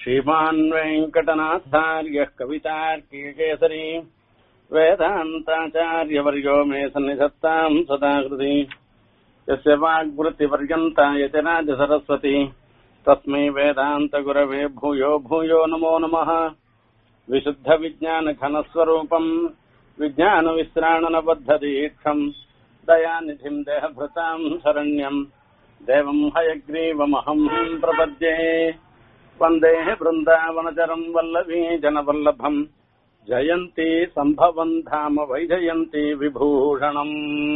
श्रीमान् वेङ्कटनाथार्यः कवितार्कीकेसरी वेदान्ताचार्यवर्यो मे सन्निधत्ताम् सदा कृति यस्य वाग्वृत्तिपर्यन्ता यतिराजसरस्वती तस्मै वेदान्तगुरवे भूयो भूयो नमो नमः विशुद्धविज्ञानघनस्वरूपम् विज्ञानविश्राणनबद्धदीक्षम् दयानिधिम् देहभृताम् शरण्यम् देवम् हयग्रीवमहम् प्रपद्ये वन्दे बृन्दावनचरम् वल्लभी जनवल्लभम् ஜெயந்தி சம்பவம் தாம வைஜயந்தி விபூஷணம்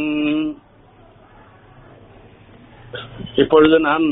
இப்பொழுது நான்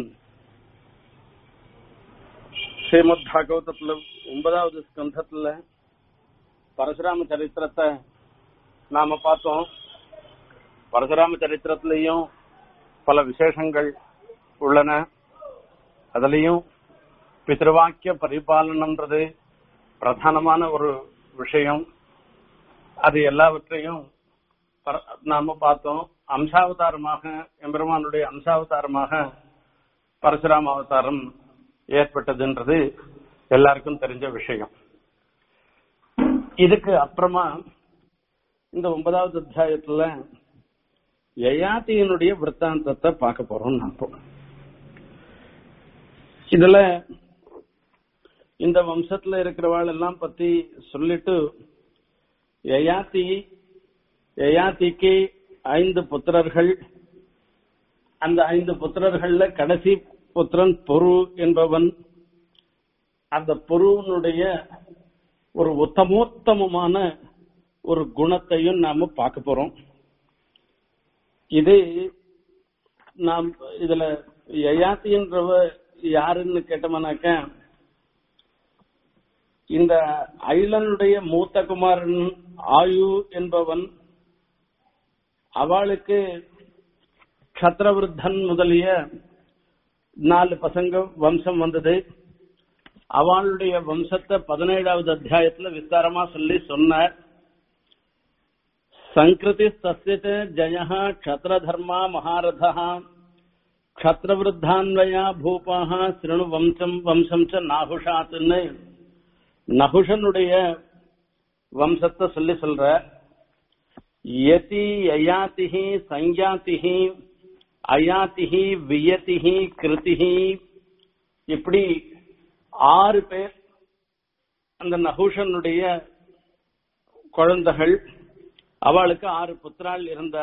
ஸ்ரீமத் பாகவதத்துல ஒன்பதாவது ஸ்கந்தத்துல பரசுராம சரித்திரத்தை நாம பார்த்தோம் பரசுராம சரித்திரத்திலையும் பல விசேஷங்கள் உள்ளன அதுலயும் பித்ருவாக்கிய பரிபாலனம்ன்றது பிரதானமான ஒரு விஷயம் அது எல்லாவற்றையும் நாம பார்த்தோம் அம்சாவதாரமாக எம்பெருமானுடைய அம்சாவதாரமாக பரசுராம அவதாரம் ஏற்பட்டதுன்றது எல்லாருக்கும் தெரிஞ்ச விஷயம் இதுக்கு அப்புறமா இந்த ஒன்பதாவது அத்தியாயத்துல யயாத்தியினுடைய விற்த்தாந்தத்தை பார்க்க போறோம் நாம இதுல இந்த வம்சத்துல இருக்கிறவாள் எல்லாம் பத்தி சொல்லிட்டு யயாத்தி யயாத்திக்கு ஐந்து புத்திரர்கள் அந்த ஐந்து புத்திரர்கள்ல கடைசி புத்திரன் பொரு என்பவன் அந்த பொருவனுடைய ஒரு உத்தமோத்தமமான ஒரு குணத்தையும் நாம பார்க்க போறோம் இது நாம் இதுல யயாத்தின்றவ யாருன்னு கேட்டோம்னாக்க இந்த ஐலனுடைய மூத்த குமாரன் ஆயு என்பவன் அவளுக்கு கத்திரவிருத்தன் முதலிய நாலு பசங்க வம்சம் வந்தது அவளுடைய வம்சத்தை பதினேழாவது அத்தியாயத்துல விஸ்தாரமா சொல்லி சொன்னார் சங்கிருதி தஸ்யத் ஜய க்ஷத்ரதர்மா மகாரதா க்ஷத்ரவிருத்தான்வயா பூபாக சிறுணு வம்சம் வம்சம் ச நாகுஷாத்துன்னு நகுஷனுடைய வம்சத்தை சொல்லி சொல்ற யதி அயாத்திஹி சஞ்ஞாத்திஹி அயாத்திஹி வியதிஹி கிருதிஹி இப்படி ஆறு பேர் அந்த நகுஷனுடைய குழந்தைகள் அவளுக்கு ஆறு புத்திரால் இருந்தா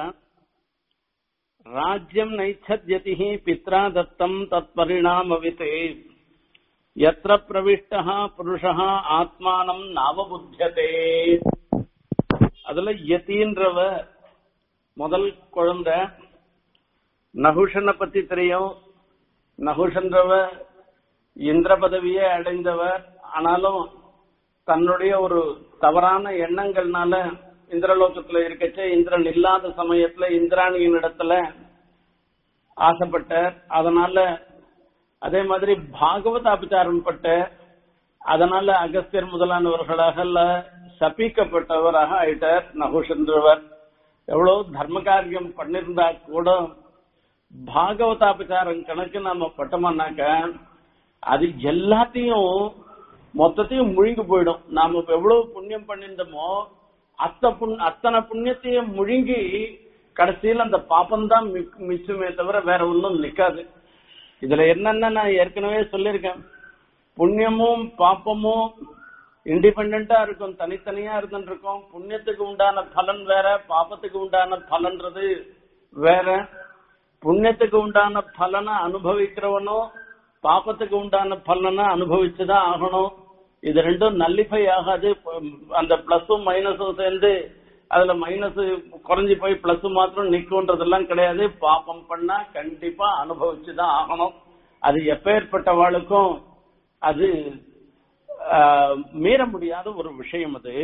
ராஜ்யம் நைச்சத்யதிஹி பித்ரா தத்தம் தத் பரிணாமவித்தே எத்திர பிரவிஷ்டா புருஷா ஆத்மானம் நாவபுத்தியதே அதுல யத்தின்றவ முதல் குழந்தை நகுஷனை பத்தி தெரியும் நகுஷன்றவ இந்திர பதவியை அடைந்தவர் ஆனாலும் தன்னுடைய ஒரு தவறான எண்ணங்கள்னால இந்திரலோகத்துல இருக்கச்சே இந்திரன் இல்லாத சமயத்துல இந்திராணியின் இடத்துல ஆசைப்பட்டார் அதனால அதே மாதிரி பாகவத அபிச்சாரம் பட்ட அதனால அகஸ்தியர் முதலானவர்களாக சபிக்கப்பட்டவராக ஆயிட்டார் நகுஷன்றவர் எவ்வளவு தர்ம காரியம் பண்ணிருந்தா கூட பாகவதாபிச்சாரம் கணக்கு நாம பட்டோம்னாக்க அது எல்லாத்தையும் மொத்தத்தையும் முழுங்கி போயிடும் நாம இப்ப எவ்வளவு புண்ணியம் பண்ணிருந்தோமோ அத்த புண் அத்தனை புண்ணியத்தையும் முழுங்கி கடைசியில் அந்த பாப்பம்தான் மிச்சமே தவிர வேற ஒன்றும் நிக்காது இதுல என்னன்னா நான் ஏற்கனவே சொல்லியிருக்கேன் புண்ணியமும் பாப்பமும் இண்டிபெண்டா இருக்கும் தனித்தனியா இருந்துருக்கும் புண்ணியத்துக்கு உண்டான பலன் வேற பாப்பத்துக்கு உண்டான பலன்றது வேற புண்ணியத்துக்கு உண்டான பலனை அனுபவிக்கிறவனும் பாப்பத்துக்கு உண்டான பலனை அனுபவிச்சுதான் ஆகணும் இது ரெண்டும் நல்லிஃபை ஆகாது அந்த பிளஸும் மைனஸும் சேர்ந்து அதுல மைனஸ் குறைஞ்சி போய் பிளஸ் மாத்திரம் நிக்கும்ன்றதெல்லாம் கிடையாது பாப்பம் பண்ணா கண்டிப்பா அனுபவிச்சுதான் ஆகணும் அது எப்பேற்பட்டவாளுக்கும் அது மீற முடியாத ஒரு விஷயம் அது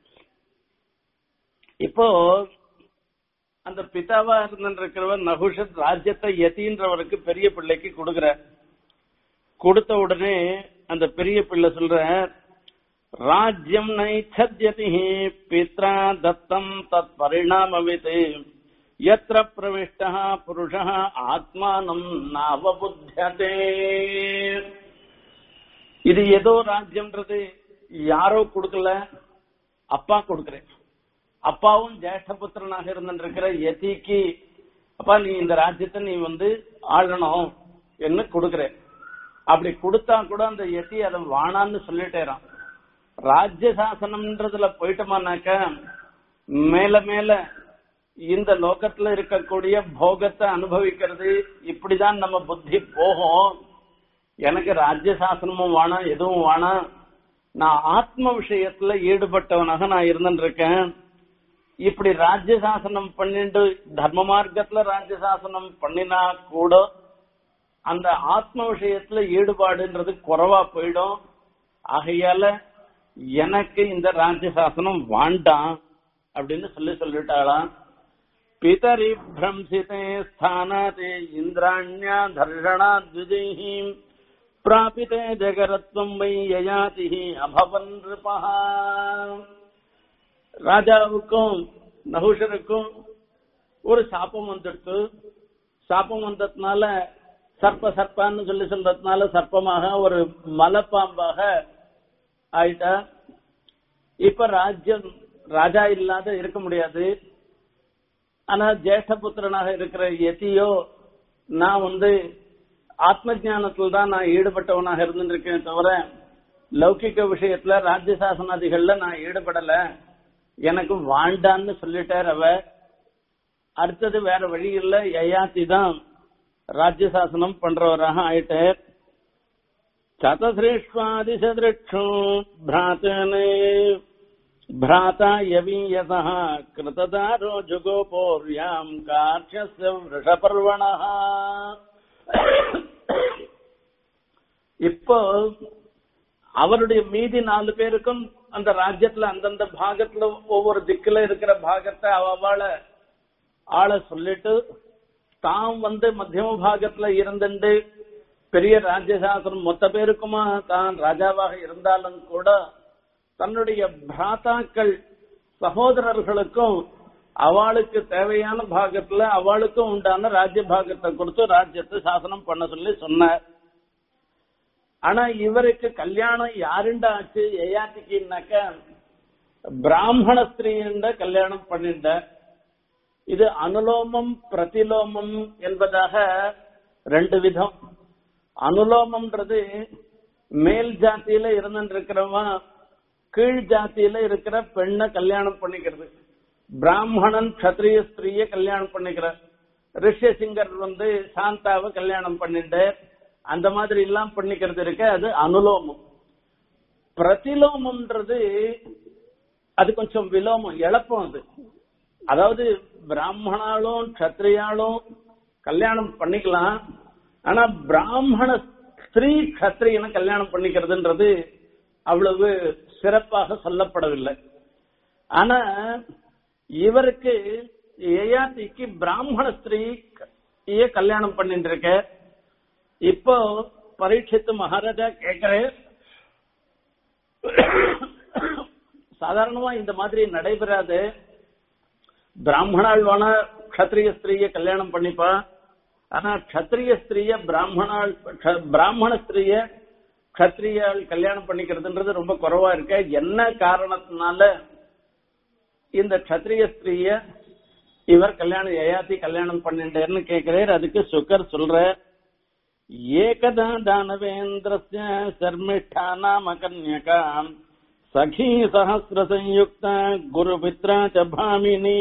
இப்போ அந்த பிதாவா இருந்திருக்கிறவர் நகுஷத் ராஜ்யத்தை யத்தின்றவருக்கு பெரிய பிள்ளைக்கு கொடுக்குற கொடுத்த உடனே அந்த பெரிய பிள்ளை சொல்ற ராஜ்யம் நைச்சத்யதி பித்ரா தத்தம் தத் பரிணாமவித் எத்திர பிரவிஷ்ட புருஷ ஆத்மானம் நாவபுத்தியதே இது ஏதோ ராஜ்யம்ன்றது யாரோ கொடுக்கல அப்பா கொடுக்கிறேன் அப்பாவும் ஜேஷ்டபுத்திரனாக இருந்திருக்கிற யதிக்கு அப்பா நீ இந்த ராஜ்யத்தை நீ வந்து ஆளணும் என்ன கொடுக்கிறேன் அப்படி கொடுத்தா கூட அந்த யதி அதை வானான்னு சொல்லிட்டேறான் ராஜ்ய சாசனம்ன்றதுல போயிட்டோமானாக்க மேல மேல இந்த லோகத்துல இருக்கக்கூடிய போகத்தை அனுபவிக்கிறது இப்படிதான் நம்ம புத்தி போகும் எனக்கு ராஜ்ய சாசனமும் வேணாம் எதுவும் வேணாம் நான் ஆத்ம விஷயத்துல ஈடுபட்டவனாக நான் இருந்துட்டு இருக்கேன் இப்படி ராஜ்ய சாசனம் பண்ணிட்டு தர்ம மார்க்கத்துல ராஜ்ய சாசனம் பண்ணினா கூட அந்த ஆத்ம விஷயத்துல ஈடுபாடுன்றது குறைவா போயிடும் ஆகையால எனக்கு இந்த ராஜ்ய சாசனம் வேண்டாம் அப்படின்னு சொல்லி சொல்லிட்டாளாம் பிதரி பிரம்சிதே ஸ்தானாதே இந்திராண்யா தர்ஷனா துஜைஹீம் பிராபிதே ஜெகரத்வம் வை யயாதி அபவன் ரிபஹா ராஜாவுக்கும் நகுஷருக்கும் ஒரு சாபம் வந்துடுத்து சாபம் வந்ததுனால சர்ப்ப சர்ப்பான்னு சொல்லி சொல்றதுனால சர்ப்பமாக ஒரு மலைப்பாம்பாக ஆயிட்டா இப்ப ராஜ்யம் ராஜா இல்லாத இருக்க முடியாது ஆனா ஜேஷ்டபுத்திரனாக இருக்கிற எத்தியோ நான் வந்து ஆத்ம ஞானத்தில் தான் நான் ஈடுபட்டவனாக இருந்திருக்கேன் தவிர லௌகிக விஷயத்துல ராஜ்ய சாசனாதிகள்ல நான் ஈடுபடல எனக்கு வாண்டான்னு சொல்லிட்டார் அவ அடுத்தது வேற வழி இல்ல யயாத்தி தான் ராஜ்ய சாசனம் பண்றவராக ஆயிட்டார் சதசிரேஷ்வாதிசதிருஷோ பிராத்தனே भ्राता यवीयसः कृतदारो जुगोपोर्याम् कार्ष्यस्य वृषपर्वणः இப்போ அவருடைய மீதி நாலு பேருக்கும் அந்த ராஜ்யத்துல அந்தந்த பாகத்துல ஒவ்வொரு திக்குல இருக்கிற பாகத்தை அவளை ஆளை சொல்லிட்டு தாம் வந்து மத்தியம பாகத்துல இருந்துட்டு பெரிய ராஜ்யசாசனம் மொத்த பேருக்குமா தான் ராஜாவாக இருந்தாலும் கூட தன்னுடைய பிராத்தாக்கள் சகோதரர்களுக்கும் அவளுக்கு தேவையான பாகத்துல அவளுக்கும் உண்டான ராஜ்ய பாகத்தை கொடுத்து ராஜ்யத்தை சாசனம் பண்ண சொல்லி சொன்னார் ஆனா இவருக்கு கல்யாணம் யாருண்டா ஆச்சு ஏயாத்திக்கின்னாக்க பிராமண ஸ்திரீண்ட கல்யாணம் பண்ணிண்ட இது அனுலோமம் பிரதிலோமம் என்பதாக ரெண்டு விதம் அனுலோமம்ன்றது மேல் ஜாத்தியில இருந்துட்டு இருக்கிறவன் கீழ் ஜாத்தியில இருக்கிற பெண்ணை கல்யாணம் பண்ணிக்கிறது பிராமணன் கத்திரிய ஸ்திரீய கல்யாணம் பண்ணிக்கிறார் ரிஷசிங்கர் வந்து சாந்தாவை கல்யாணம் பண்ணிட்டு அந்த மாதிரி எல்லாம் பண்ணிக்கிறது இருக்க அது அனுலோமம் பிரதிலோமம்ன்றது அது கொஞ்சம் விலோமம் இழப்பம் அது அதாவது பிராமணாலும் கத்திரியாலும் கல்யாணம் பண்ணிக்கலாம் ஆனா பிராமண ஸ்திரீ கத்திரியனை கல்யாணம் பண்ணிக்கிறதுன்றது அவ்வளவு சிறப்பாக சொல்லப்படவில்லை ஆனா இவருக்கு ஏயாத்திக்கு பிராமண ஸ்திரீ கல்யாணம் பண்ணிட்டு இருக்க இப்போ பரீட்சித்து மகாராஜா கேட்கிறேன் சாதாரணமா இந்த மாதிரி நடைபெறாது பிராமணாள் வேணா கத்திரிய ஸ்திரீய கல்யாணம் பண்ணிப்பா ஆனா கத்திரிய ஸ்திரீய பிராமணாள் பிராமண ஸ்திரீய கத்திரியால் கல்யாணம் பண்ணிக்கிறதுன்றது ரொம்ப குறைவா இருக்க என்ன காரணத்தினால இந்த கத்திரிய ஸ்திரீய இவர் கல்யாணம் ஏயாத்தி கல்யாணம் பண்ணிட்டேன்னு கேட்கிறார் அதுக்கு சுகர் சொல்ற ஏகதா தானவேந்திரஸ்ய சர்மிஷ்டா நாம கன்யகா சகி சஹசிர சயுக்த குரு பித்ரா பாமினி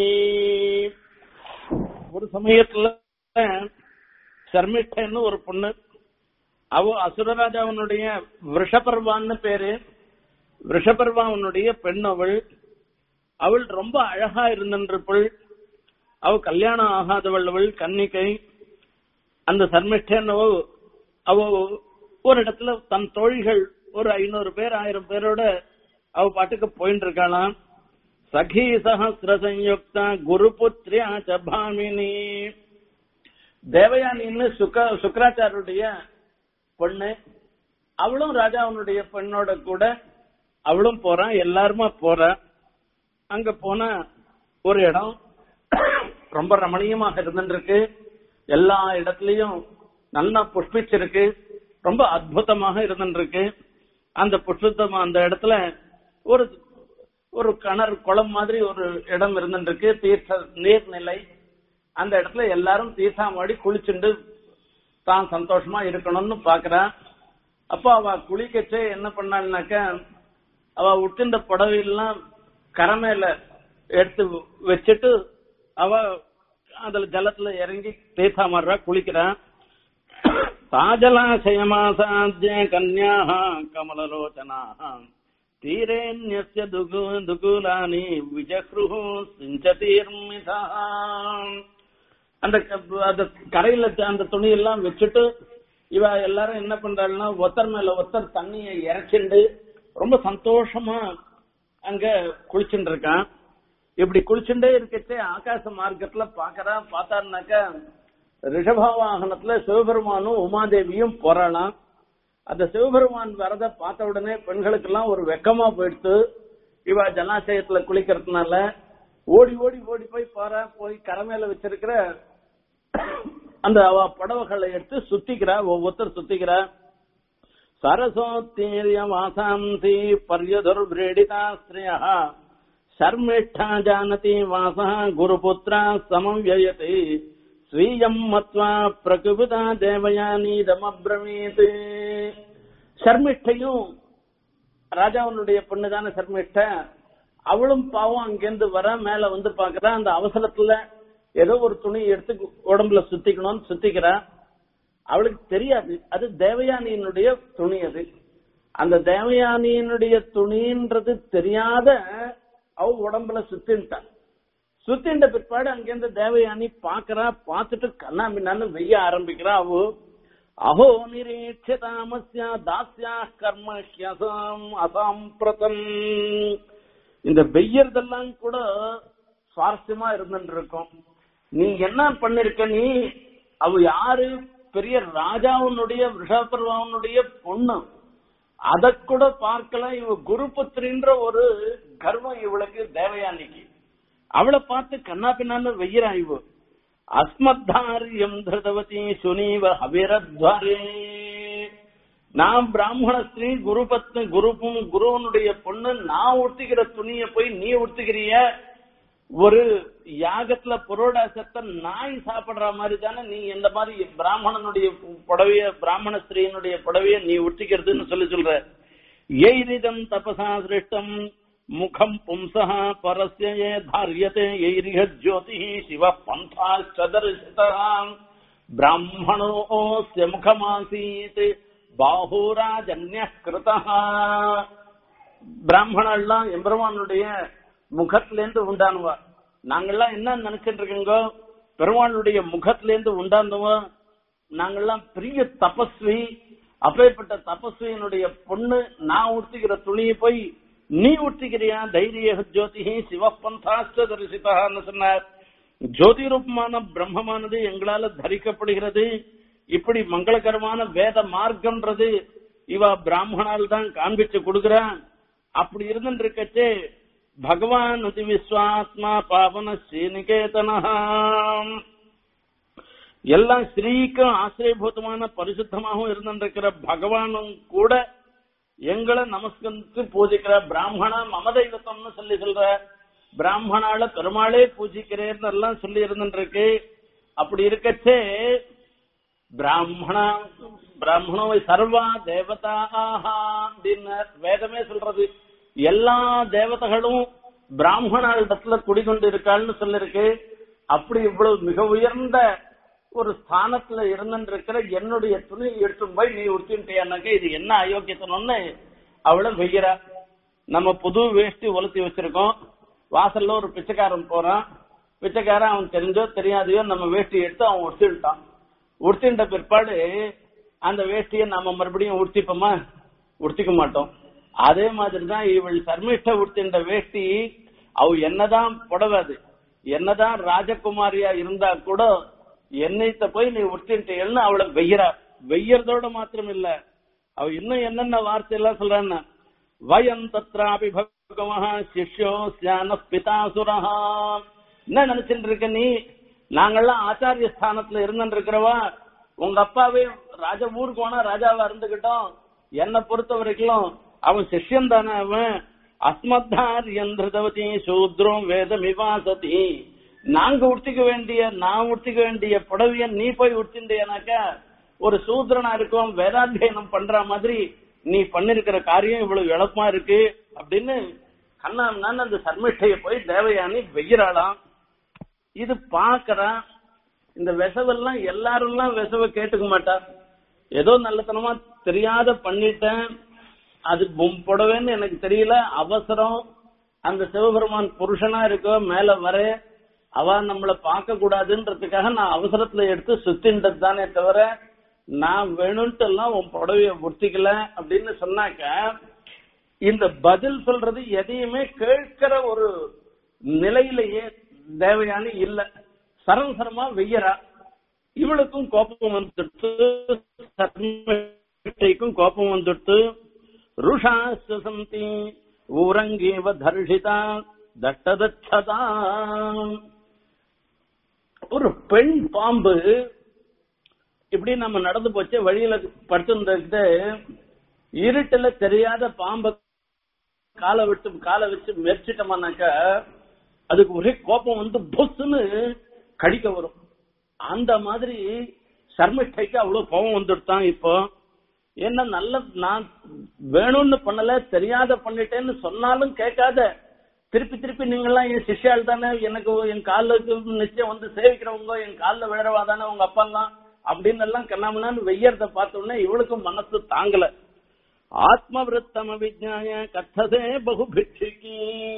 ஒரு சமயத்துல சர்மிஷ்டன்னு ஒரு பொண்ணு அவ அசுரராஜாவனுடைய விஷபர்வான்னு பேரு விஷபர்வாவனுடைய பெண் அவள் அவள் ரொம்ப அழகா இருந்திருப்பள் அவ கல்யாணம் ஆகாதவள் அவள் கன்னிகை அந்த சர்மிஷ்டன் அவ ஒரு இடத்துல தன் தோழிகள் ஒரு ஐநூறு பேர் ஆயிரம் பேரோட அவ பாட்டுக்கு போயிட்டு இருக்காளாம் சகி சஹசிர சயுக்தா குரு புத்ரியா பாமினி தேவயானின்னு சுக்க சுக்கராச்சாருடைய பொண்ணு அவளும் ராஜாவனுடைய பெண்ணோட கூட அவளும் போறான் எல்லாருமா போறா அங்க போனா ஒரு இடம் ரொம்ப ரமணீயமாக இருந்துருக்கு எல்லா இடத்துலயும் நல்லா புஷ்பிச்சிருக்கு ரொம்ப அற்புதமாக இருந்துருக்கு அந்த புஷ்பத்தம் அந்த இடத்துல ஒரு ஒரு கிணறு குளம் மாதிரி ஒரு இடம் இருந்துருக்கு தீர்த்த நீர்நிலை அந்த இடத்துல எல்லாரும் தீர்த்தாமாடி குளிச்சுண்டு தான் சந்தோஷமா இருக்கணும்னு பாக்குறான் அப்போ அவ குளிக்கச்சே என்ன பண்ணான்னாக்க அவ உட்டிருந்த புடவையெல்லாம் கரை மேல எடுத்து வச்சுட்டு அவ அதுல ஜலத்துல இறங்கி தீர்த்தாமாடுறா குளிக்கிறான் தாஜலாசயமாசாத்திய கன்யாக கமலலோச்சனாக தீரேன்யஸ்ய துகு துகுலானி விஜக்ருஹு சிஞ்சதீர்மிதா அந்த க- அந்த கரையில த- அந்த துணியெல்லாம் வச்சுட்டு இவ எல்லாரும் என்ன பண்றாள்னா ஒத்தர் மேல ஒத்தர் தண்ணியை இறக்கிண்டு ரொம்ப சந்தோஷமா அங்க குளிச்சுட்டு இருக்கான் இப்படி குளிச்சுட்டே இருக்கச்சே ஆகாச மார்க்கத்துல பாக்கறா பார்த்தாருனாக்கா ரிஷப வாகனத்துல சிவபெருமானும் உமாதேவியும் போறாளாம் அந்த சிவபெருமான் வரத பார்த்த உடனே பெண்களுக்கெல்லாம் ஒரு வெக்கமா போயிடுத்து இவ ஜலாசயத்துல குளிக்கிறதுனால ஓடி ஓடி ஓடி போய் பாரா போய் கரை மேல வச்சிருக்கிற அந்த அவ புடவைகளை எடுத்து சுத்திக்கிறா ஒவ்வொருத்தர் சுத்திக்கிறா சரசோத்தீரிய வாசாந்தி பர்யதுர் விரேடிதாஸ்திரியா शर्मिष्ठा जानति वासः गुरुपुत्रा समव्ययते ஸ்வீயம் மத்வா பிரகுபிதா தேவயானீதமப்ரமீத் ஷர்மிஷ்டையும் ராஜாவனுடைய பொண்ணுதான ஷர்மிஷ்ட அவளும் பாவம் அங்கிருந்து வர மேல வந்து பாக்குறா அந்த அவசரத்துல ஏதோ ஒரு துணி எடுத்து உடம்புல சுத்திக்கணும்னு சுத்திக்கிறா அவளுக்கு தெரியாது அது தேவயானியினுடைய துணி அது அந்த தேவயானியினுடைய துணின்றது தெரியாத அவ உடம்புல சுத்தின்ட்டான் சுத்தின்ற பிற்பாடு அங்கிருந்து தேவயானி பாக்குறா பார்த்துட்டு கண்ணா பின்னான்னு வெய்ய ஆரம்பிக்கிறா அவ அஹோ நிரீட்ச தாமஸ்யா தாஸ்யா கர்ம ஹியசாம் அசாம்பிரதம் இந்த வெய்யறதெல்லாம் கூட சுவாரஸ்யமா இருந்துட்டு இருக்கும் நீ என்ன பண்ணிருக்க நீ அவ யாரு பெரிய ராஜாவுனுடைய ரிஷபர்வாவுனுடைய பொண்ணு அத கூட பார்க்கல இவ குருபுத்திரின்ற ஒரு கர்வம் இவளுக்கு தேவயானிக்கு அவளை பார்த்து கண்ணா பின்னான்னு வெய்யறா இவ அஸ்மத்தாரியம் திருதவதி சுனீவ அபிரத்வரே நான் பிராமண ஸ்திரீ குருபத்னி குருப்பும் குருவனுடைய பொண்ணு நான் உடுத்திக்கிற துணியை போய் நீ உடுத்துக்கிறிய ஒரு யாகத்துல புரோடாசத்தை நாய் சாப்பிடுற மாதிரி தானே நீ இந்த மாதிரி பிராமணனுடைய புடவைய பிராமண ஸ்திரீனுடைய புடவைய நீ உடுத்திக்கிறதுன்னு சொல்லி சொல்ற எய்ரிதம் தபசா சிருஷ்டம் முகம் பும்சः பரஸ்ய ये धार्यते यैरिह ज्योतिः शिवः पन्थाश्च दर्शितः ब्राह्मणोऽस्य मुखमासीत् बाहुराजन्यः कृतः பிராமணெல்லாம் எம்பெருமானுடைய முகத்திலேருந்து உண்டானவா நாங்கெல்லாம் என்ன நினைச்சிட்டு இருக்கீங்க பெருமானுடைய முகத்திலேருந்து உண்டாந்தவா நாங்கெல்லாம் பெரிய தபஸ்வி அப்பேற்பட்ட தபஸ்வியினுடைய பொண்ணு நான் உடுத்திக்கிற துணியை போய் நீ உடுத்திக்கிறியா தைரிய ஜோதிஹி சிவபந்தாஸ்த தரிசிதான்னு சொன்னார் ஜோதி ரூபமான பிரம்மமானது எங்களால தரிக்கப்படுகிறது இப்படி மங்களகரமான வேத மார்க்கம்ன்றது இவ பிராமணால் தான் காண்பிச்சு கொடுக்கிறான் அப்படி இருந்துட்டு இருக்கச்சே பகவான் அதி விஸ்வாத்மா பாவன ஸ்ரீநிகேதனம் எல்லாம் ஸ்ரீக்கும் ஆசிரியபூதமான பரிசுத்தமாகவும் இருந்திருக்கிற பகவானும் கூட எங்களை நமஸ்கரித்து பூஜிக்கிற பிராமணா மம தெய்வத்தம்னு சொல்லி சொல்ற பிராமணால பெருமாளே பூஜிக்கிறேன்னு எல்லாம் சொல்லி இருந்துருக்கு அப்படி இருக்கச்சே பிராமணா பிராமணோவை சர்வா தேவதாக அப்படின்னு வேதமே சொல்றது எல்லா தேவதைகளும் பிராமணாளிடத்துல குடிகொண்டு இருக்காள்னு சொல்லிருக்கு அப்படி இவ்வளவு மிக உயர்ந்த ஒரு ஸ்தானத்துல இருந்துருக்கிற என்னுடைய துணி எடுத்து போய் நீ உடுத்தின்ட்டியானாக்க இது என்ன அயோக்கியத்தனம்னு அவளை வெய்யறா நம்ம புது வேஷ்டி உலர்த்தி வச்சிருக்கோம் வாசல்ல ஒரு பிச்சைக்காரன் போறான் பிச்சைக்காரன் அவன் தெரிஞ்சோ தெரியாதையோ நம்ம வேஷ்டி எடுத்து அவன் உடுத்திட்டான் உடுத்தின்ற பிற்பாடு அந்த வேஷ்டியை நாம மறுபடியும் உடுத்திப்போமா உடுத்திக்க மாட்டோம் அதே மாதிரி தான் இவள் சர்மிஷ்ட உடுத்தின்ற வேஷ்டி அவ என்னதான் புடவாது என்னதான் ராஜகுமாரியா இருந்தா கூட என்னைத்த போய் நீ உடுத்தின்ட்டேன்னு அவளை வெய்யறா வெய்யறதோட மாத்திரம் இல்ல அவ இன்னும் என்னென்ன வார்த்தை எல்லாம் சொல்றான்னா வயம் தத்ராபி பகவஹ சிஷ்யோ சியான பிதாசுரஹா என்ன நினைச்சிட்டு இருக்க நீ நாங்கெல்லாம் ஆச்சாரிய ஸ்தானத்துல இருந்துட்டு இருக்கிறவா உங்க அப்பாவே ராஜா ஊருக்கு போனா ராஜாவா இருந்துகிட்டோம் என்னை பொறுத்த வரைக்கும் அவன் சிஷ்யன் தானே அவன் அஸ்மத்தாரியந்திரதவதி சூத்ரம் வேதமிவாசதி நாங்க உடுத்திக்க வேண்டிய நான் உடுத்திக்க வேண்டிய புடவைய நீ போய் உடுத்திண்டியனாக்கா ஒரு சூத்ரனா இருக்கும் வேதாத்தியனம் பண்ற மாதிரி நீ பண்ணிருக்கிற காரியம் இவ்வளவு இழப்பமா இருக்கு அப்படின்னு கண்ணாமண்ணான்னு அந்த சர்மிஷ்டைய போய் தேவயானி வெய்யறாளாம் இது பாக்குறான் இந்த விசவெல்லாம் எல்லாரும் விசவ கேட்டுக்க மாட்டா ஏதோ நல்லத்தனமா தெரியாத பண்ணிட்டேன் அது பொம் புடவைன்னு எனக்கு தெரியல அவசரம் அந்த சிவபெருமான் புருஷனா இருக்கோ மேல வர அவ நம்மள பார்க்க கூடாதுன்றதுக்காக நான் அவசரத்துல எடுத்து சுத்தின்றது தானே தவிர நான் வேணும்ட்டு எல்லாம் உன் புடவைய உடுத்திக்கல அப்படின்னு சொன்னாக்க இந்த பதில் சொல்றது எதையுமே கேட்கிற ஒரு நிலையிலேயே தேவையான இல்ல சரசரமா வெய்யறா இவளுக்கும் கோபம் வந்துடுத்து சர்மிஷ்டைக்கும் கோபம் வந்துடுத்து ருஷாஸ்து சந்தி ஊரங்கேவ தர்ஷிதா தட்டதச்சதா ஒரு பெண் பாம்பு இப்படி நம்ம நடந்து போச்சு வழியில படுத்திருந்தது இருட்டுல தெரியாத பாம்பை காலை விட்டு காலை வச்சு மெரிச்சிட்டோம்னாக்கா அதுக்கு ஒரே கோபம் வந்து பொசுன்னு கடிக்க வரும் அந்த மாதிரி சர்மிஷ்டைக்கு அவ்வளவு கோபம் வந்துடுதான் இப்போ என்ன நல்ல நான் வேணும்னு பண்ணல தெரியாத பண்ணிட்டேன்னு சொன்னாலும் கேட்காத திருப்பி திருப்பி நீங்கெல்லாம் என் சிஷ்யால் தானே எனக்கு என் காலுக்கு நிச்சயம் வந்து சேவிக்கிறவங்க என் காலில் விழறவா தானே உங்க அப்பா எல்லாம் அப்படின்னு எல்லாம் கண்ணாமண்ணான்னு வெய்யறத பார்த்த உடனே இவளுக்கும் மனசு தாங்கல ஆத்மவிருத்தம விஜாய கத்ததே பகு பிட்சிக்கி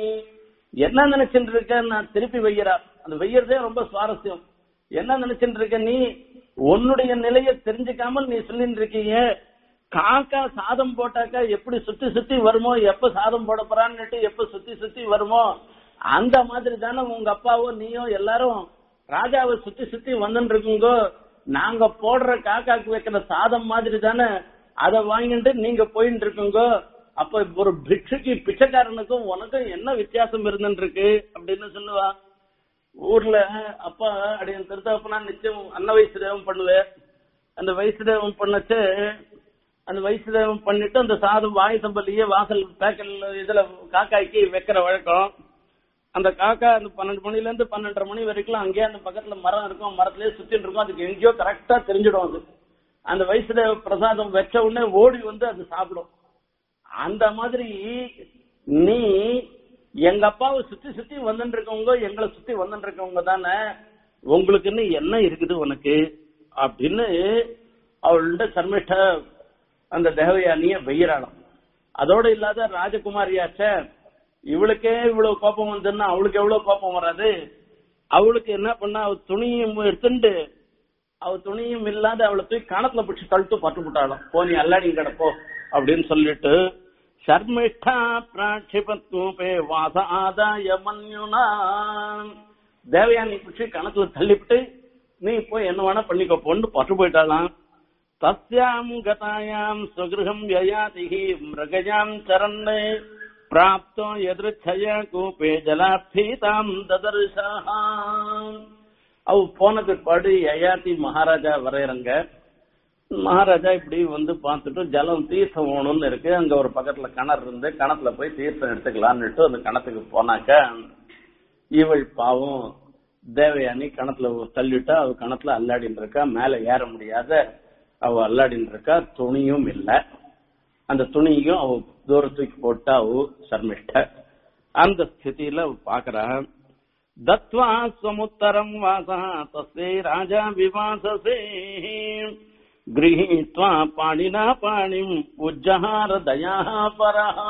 என்ன நினைச்சிட்டு இருக்க நான் திருப்பி வெய்யறா அந்த வெய்யறதே ரொம்ப சுவாரஸ்யம் என்ன நினைச்சிட்டு இருக்க நீ உன்னுடைய நிலையை தெரிஞ்சுக்காமல் நீ சொல்லிட்டு இருக்கீங்க காக்கா சாதம் போட்டாக்கா எப்படி சுத்தி சுத்தி வருமோ எப்ப சாதம் போட போறான்னுட்டு எப்ப சுத்தி சுத்தி வருமோ அந்த மாதிரி தானே உங்க அப்பாவோ நீயோ எல்லாரும் ராஜாவை சுத்தி சுத்தி வந்துட்டு இருக்குங்கோ நாங்க போடுற காக்காக்கு வைக்கிற சாதம் மாதிரி தானே அதை வாங்கிட்டு நீங்க போயிட்டு இருக்குங்கோ அப்ப ஒரு பிக்ஷுக்கு பிச்சைக்காரனுக்கும் உனக்கும் என்ன வித்தியாசம் இருந்துட்டு இருக்கு அப்படின்னு சொல்லுவா ஊர்ல அப்பா அப்படின்னு திருத்தப்பனா நிச்சயம் அன்ன வயசு தேவம் பண்ணுவேன் அந்த வயசு தேவம் பண்ணச்சு அந்த வயசு தேவம் பண்ணிட்டு அந்த சாதம் வாய் சம்பளியே வாசல் பேக்கல் இதுல காக்காய்க்கு வைக்கிற வழக்கம் அந்த காக்கா அந்த பன்னெண்டு மணில இருந்து பன்னெண்டரை மணி வரைக்கும் அங்கேயே அந்த பக்கத்துல மரம் இருக்கும் மரத்திலேயே சுத்திட்டு இருக்கும் அதுக்கு எங்கேயோ கரெக்டா தெரிஞ்சிடும் அது அந்த வயசுல பிரசாதம் வச்ச உடனே ஓடி வந்து அது சாப்பிடும் அந்த மாதிரி நீ எங்க அப்பாவை சுத்தி சுத்தி வந்துட்டு இருக்கவங்க எங்களை சுத்தி வந்துட்டு இருக்கவங்க தானே உங்களுக்குன்னு என்ன இருக்குது உனக்கு அப்படின்னு அவள்கிட்ட சர்மிஷ்ட அந்த தேவயானிய வெய்யறாளாம் அதோட இல்லாத ராஜகுமாரியாச்ச இவளுக்கே இவ்வளவு கோபம் வந்துன்னா அவளுக்கு எவ்வளவு கோபம் வராது அவளுக்கு என்ன பண்ணா அவ துணியும் எடுத்துட்டு அவ துணியும் இல்லாத அவளை தூக்கி கணத்துல பிடிச்சி தழுத்து பட்டு விட்டாளாம் போ நீ அல்லாடி கிடப்போ அப்படின்னு சொல்லிட்டு சர்மிஷ்டா பிராட்சிபத்மூபே வாச ஆதாய மன்யுனா தேவயானி பிடிச்சி கணத்துல தள்ளிவிட்டு நீ போய் என்ன வேணா பண்ணிக்கோ பொண்ணு பட்டு போயிட்டாலாம் தஸ்யாம் கதாயாம் சுகிருகம் யயாதிஹி மிருகயாம் சரண்ணே பிராப்தோ எதிர்ச்சய கூப்பே ஜலாபீதாம் ததர்ஷா அவ போன பிற்பாடு யயாதி மகாராஜா வரையறங்க மகாராஜா இப்படி வந்து பார்த்துட்டு ஜலம் தீர்த்தம் வேணும்னு இருக்கு அங்க ஒரு பக்கத்துல கிணறு இருந்து கிணத்துல போய் தீர்த்தம் எடுத்துக்கலாம்னுட்டு அந்த கிணத்துக்கு போனாக்க இவள் பாவம் தேவயானி கிணத்துல தள்ளிட்டா அவ கிணத்துல அல்லாடின்னு இருக்கா மேல ஏற முடியாத அவ அல்லாடின்னு இருக்கா துணியும் இல்லை அந்த துணியும் அவ தூரத்துக்கு போட்டா அவ சர்மிஷ்ட அந்த ஸ்திதியில அவ பாக்குறா தத்வா ஸ்வமுத்தரம் வாசா தஸ்யை ராஜா விவாசசே गृहीत्वा पाणिना पाणिम् உஜ்ஜஹார தயாஹா பரஹா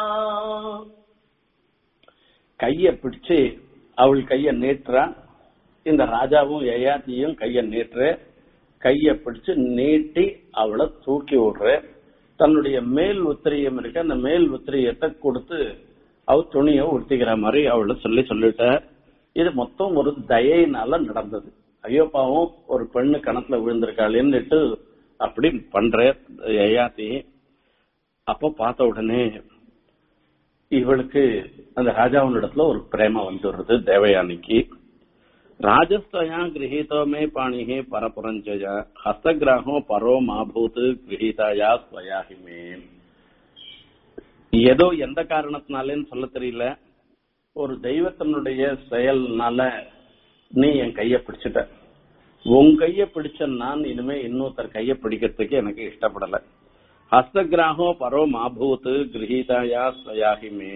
கைய பிடிச்சு அவள் கைய நீட்டுறா இந்த ராஜாவும் யயாத்தியும் கைய நீட்டுற கைய பிடிச்சு நீட்டி அவளை தூக்கி விடுற தன்னுடைய மேல் உத்திரியம் இருக்க அந்த மேல் உத்திரியத்தை கொடுத்து அவ துணியை உடுத்திக்கிற மாதிரி அவளை சொல்லி சொல்லிட்ட இது மொத்தம் ஒரு தயையினால நடந்தது ஐயோ பாவம் ஒரு பெண்ணு கணத்துல விழுந்திருக்காளேன்னுட்டு அப்படி பண்ற யயாத்தி அப்ப பார்த்த உடனே இவளுக்கு அந்த ராஜாவினிடத்துல ஒரு பிரேம வந்துடுறது தேவயானிக்கு ராஜஸ்தயா கிரகீதோ மே பாணிகே பரபுரஞ்சய ஹஸ்தகிராகோ பரோ மாபூத் கிரகீதாயா ஸ்வயாஹி மே ஏதோ எந்த காரணத்தினாலேன்னு சொல்ல தெரியல ஒரு தெய்வத்தினுடைய செயல்னால நீ என் கைய பிடிச்சிட்ட உன் கைய பிடிச்ச நான் இனிமே இன்னொருத்தர் கைய பிடிக்கிறதுக்கு எனக்கு இஷ்டப்படல ஹஸ்தகிராகோ பரோ மாபூத் கிரகீதாயா ஸ்வயாஹிமே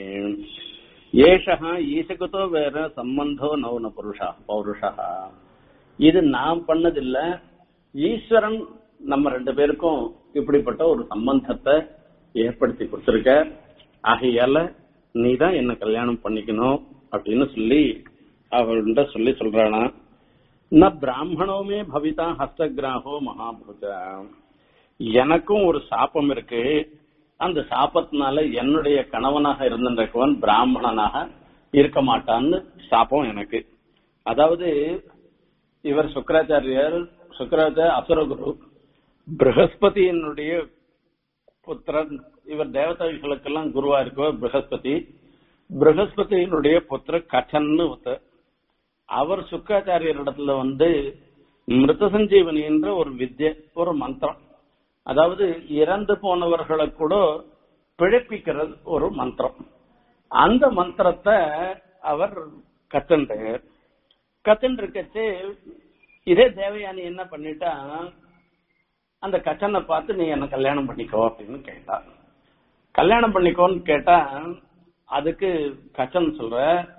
ஏஷா ஈசகுதோ வேற சம்பந்தோ நௌன புருஷா பௌருஷா இது நான் பண்ணதில்ல ஈஸ்வரன் நம்ம ரெண்டு பேருக்கும் இப்படிப்பட்ட ஒரு சம்பந்தத்தை ஏற்படுத்தி கொடுத்திருக்க ஆகையால நீ தான் என்ன கல்யாணம் பண்ணிக்கணும் அப்படின்னு சொல்லி அவள்கிட்ட சொல்லி சொல்றானா ந பிராமணோமே பவிதா ஹஸ்தகிராகோ மகாபூத எனக்கும் ஒரு சாபம் இருக்கு அந்த சாபத்தினால என்னுடைய கணவனாக இருந்திருக்கவன் பிராமணனாக இருக்க மாட்டான்னு சாபம் எனக்கு அதாவது இவர் சுக்கராச்சாரியர் சுக்கராச்சாரிய அசுரகுரு பிரகஸ்பதியினுடைய புத்திரன் இவர் தேவதைகளுக்கெல்லாம் குருவா இருக்கவர் பிரகஸ்பதி பிரகஸ்பதியினுடைய புத்திர கச்சன்னு ஒருத்தர் அவர் சுக்காச்சாரியர் இடத்துல வந்து மிருத சஞ்சீவனி என்ற ஒரு வித்ய ஒரு மந்திரம் அதாவது இறந்து போனவர்களை கூட பிழைப்பிக்கிறது ஒரு மந்திரம் அந்த மந்திரத்தை அவர் கத்துன்றார் கத்துன்றிருக்கச்சு இதே தேவயானி என்ன பண்ணிட்டா அந்த கச்சனை பார்த்து நீ என்ன கல்யாணம் பண்ணிக்கோ அப்படின்னு கேட்டா கல்யாணம் பண்ணிக்கோன்னு கேட்டா அதுக்கு கச்சன் சொல்ற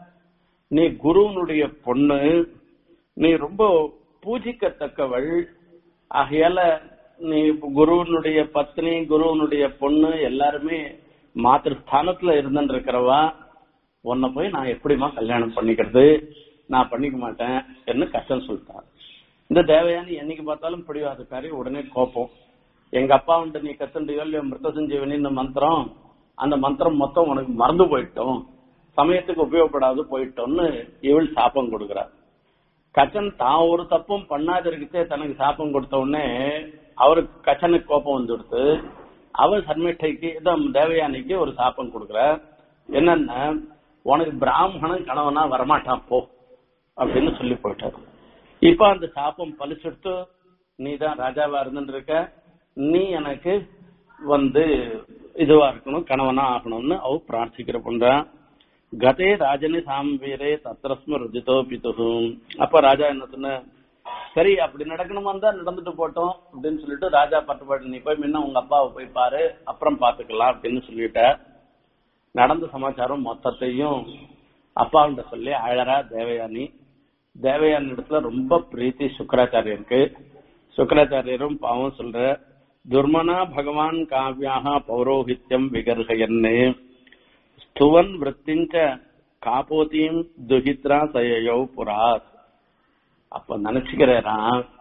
நீ குருவனுடைய பொண்ணு நீ ரொம்ப பூஜிக்கத்தக்கவள் ஆகையால நீ குருவனுடைய பத்னி குருவனுடைய பொண்ணு எல்லாருமே மாத்திருஸ்தானத்துல இருந்துருக்கிறவா உன்னை போய் நான் எப்படிமா கல்யாணம் பண்ணிக்கிறது நான் பண்ணிக்க மாட்டேன் என்று கஷ்டம் சொல்லிட்டான் இந்த தேவயானி என்னைக்கு பார்த்தாலும் பிடிவாதக்காரி உடனே கோபம் எங்க அப்பா வந்து நீ கத்துண்டியோ இல்லையோ மிருத சஞ்சீவனின்னு மந்திரம் அந்த மந்திரம் மொத்தம் உனக்கு மறந்து போயிட்டோம் சமயத்துக்கு உபயோகப்படாது போயிட்டோம்னு இவள் சாப்பம் கொடுக்கிறார் கச்சன் தான் ஒரு தப்பும் பண்ணாத இருக்கச்சே தனக்கு சாப்பம் கொடுத்த உடனே அவருக்கு கச்சனுக்கு கோபம் வந்துடுத்து அவர் சர்மிட்டைக்கு தேவயானிக்கு ஒரு சாப்பம் கொடுக்கிறார் என்னன்னா உனக்கு பிராமணன் கணவனா வரமாட்டான் போ அப்படின்னு சொல்லி போயிட்டார் இப்ப அந்த சாப்பம் பலிச்சுட்டு நீ தான் ராஜாவா இருந்துட்டு இருக்க நீ எனக்கு வந்து இதுவா இருக்கணும் கணவனா ஆகணும்னு அவ பிரார்த்திக்கிற பண்றான் கதே ராஜனி சாம்பீரே தத்ரஸ்ம ருஜிதோ பிதுகு அப்ப ராஜா என்ன சொன்ன சரி அப்படி நடக்கணுமா இருந்தா நடந்துட்டு போட்டோம் அப்படின்னு சொல்லிட்டு ராஜா பட்டுப்பாட்டு நீ போய் முன்ன உங்க அப்பாவை போய் பாரு அப்புறம் பாத்துக்கலாம் அப்படின்னு சொல்லிட்ட நடந்த சமாச்சாரம் மொத்தத்தையும் அப்பாவுண்ட சொல்லி அழறா தேவயானி தேவயானி இடத்துல ரொம்ப பிரீத்தி சுக்கராச்சாரியருக்கு சுக்கராச்சாரியரும் பாவம் சொல்ற துர்மனா பகவான் காவியாக பௌரோஹித்யம் விகர்கயன்னு ஸ்துவன் விற்த்திஞ்ச காப்போத்தியும் துஹித்ரா சயோ புராத் அப்ப நினைச்சுக்கிறேனா